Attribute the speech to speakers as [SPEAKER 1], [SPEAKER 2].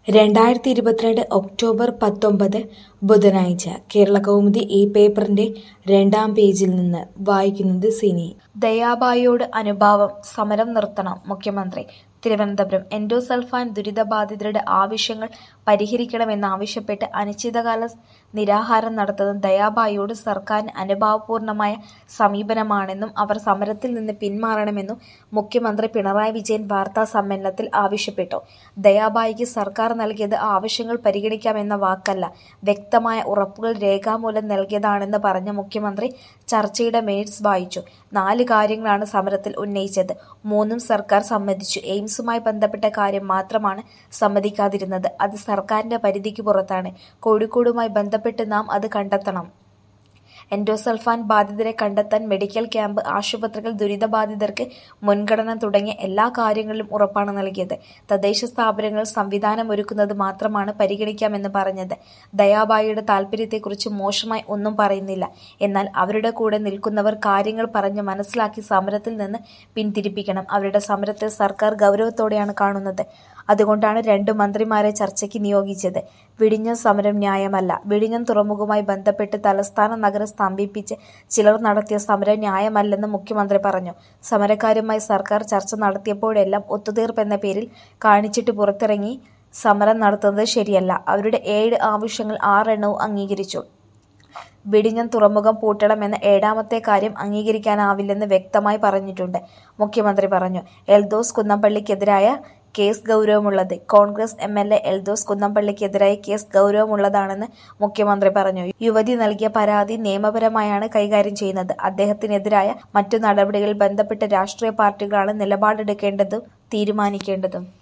[SPEAKER 1] രണ്ടായിരത്തി ഇരുപത്തിരണ്ട് ഒക്ടോബർ പത്തൊമ്പത് ബുധനാഴ്ച കേരളകൗമുദി ഈ പേപ്പറിന്റെ രണ്ടാം പേജിൽ നിന്ന് വായിക്കുന്നത് സിനി
[SPEAKER 2] ദയാബായിയോട് അനുഭാവം സമരം നിർത്തണം മുഖ്യമന്ത്രി തിരുവനന്തപുരം എൻഡോസൾഫാൻ ദുരിതബാധിതരുടെ ആവശ്യങ്ങൾ പരിഹരിക്കണമെന്നാവശ്യപ്പെട്ട് അനിശ്ചിതകാല നിരാഹാരം നടത്തുന്ന ദയാബായിയോട് സർക്കാരിന് അനുഭാവപൂർണമായ സമീപനമാണെന്നും അവർ സമരത്തിൽ നിന്ന് പിന്മാറണമെന്നും മുഖ്യമന്ത്രി പിണറായി വിജയൻ വാർത്താ സമ്മേളനത്തിൽ ആവശ്യപ്പെട്ടു ദയാബായിക്ക് സർക്കാർ നൽകിയത് ആവശ്യങ്ങൾ പരിഗണിക്കാമെന്ന വാക്കല്ല വ്യക്തമായ ഉറപ്പുകൾ രേഖാമൂലം നൽകിയതാണെന്ന് പറഞ്ഞ മുഖ്യമന്ത്രി ചർച്ചയുടെ മിനിറ്റ്സ് വായിച്ചു നാല് കാര്യങ്ങളാണ് സമരത്തിൽ ഉന്നയിച്ചത് മൂന്നും സർക്കാർ സമ്മതിച്ചു എയിംസുമായി ബന്ധപ്പെട്ട കാര്യം മാത്രമാണ് സമ്മതിക്കാതിരുന്നത് അത് സർക്കാരിന്റെ പരിധിക്ക് പുറത്താണ് കോഴിക്കോടുമായി ബന്ധപ്പെട്ട് നാം അത് കണ്ടെത്തണം എൻഡോസൾഫാൻ ബാധിതരെ കണ്ടെത്താൻ മെഡിക്കൽ ക്യാമ്പ് ആശുപത്രികൾ ദുരിതബാധിതർക്ക് മുൻഗണന തുടങ്ങിയ എല്ലാ കാര്യങ്ങളിലും ഉറപ്പാണ് നൽകിയത് തദ്ദേശ സ്ഥാപനങ്ങൾ സംവിധാനമൊരുക്കുന്നത് മാത്രമാണ് പരിഗണിക്കാമെന്ന് പറഞ്ഞത് ദയാബായിയുടെ താൽപര്യത്തെക്കുറിച്ച് മോശമായി ഒന്നും പറയുന്നില്ല എന്നാൽ അവരുടെ കൂടെ നിൽക്കുന്നവർ കാര്യങ്ങൾ പറഞ്ഞ് മനസ്സിലാക്കി സമരത്തിൽ നിന്ന് പിന്തിരിപ്പിക്കണം അവരുടെ സമരത്തെ സർക്കാർ ഗൗരവത്തോടെയാണ് കാണുന്നത് അതുകൊണ്ടാണ് രണ്ട് മന്ത്രിമാരെ ചർച്ചയ്ക്ക് നിയോഗിച്ചത് വിഴിഞ്ഞം സമരം ന്യായമല്ല വിഴിഞ്ഞം തുറമുഖവുമായി ബന്ധപ്പെട്ട് തലസ്ഥാന നഗരം സ്തംഭിപ്പിച്ച് ചിലർ നടത്തിയ സമരം ന്യായമല്ലെന്ന് മുഖ്യമന്ത്രി പറഞ്ഞു സമരക്കാരുമായി സർക്കാർ ചർച്ച നടത്തിയപ്പോഴെല്ലാം ഒത്തുതീർപ്പ് എന്ന പേരിൽ കാണിച്ചിട്ട് പുറത്തിറങ്ങി സമരം നടത്തുന്നത് ശരിയല്ല അവരുടെ ഏഴ് ആവശ്യങ്ങൾ ആറെണ്ണവും അംഗീകരിച്ചു വിഴിഞ്ഞം തുറമുഖം പൂട്ടണമെന്ന ഏഴാമത്തെ കാര്യം അംഗീകരിക്കാനാവില്ലെന്ന് വ്യക്തമായി പറഞ്ഞിട്ടുണ്ട് മുഖ്യമന്ത്രി പറഞ്ഞു എൽദോസ് കുന്നപ്പള്ളിക്കെതിരായ കേസ് ഗൗരവമുള്ളത് Congress M L A Eldhose കുന്നപ്പള്ളിക്കെതിരായ കേസ് ഗൗരവമുള്ളതാണെന്ന് മുഖ്യമന്ത്രി പറഞ്ഞു യുവതി നൽകിയ പരാതി നിയമപരമായാണ് കൈകാര്യം ചെയ്യുന്നത് അദ്ദേഹത്തിനെതിരായ മറ്റു നടപടികളിൽ ബന്ധപ്പെട്ട രാഷ്ട്രീയ പാർട്ടികളാണ് നിലപാടെടുക്കേണ്ടതും തീരുമാനിക്കേണ്ടതും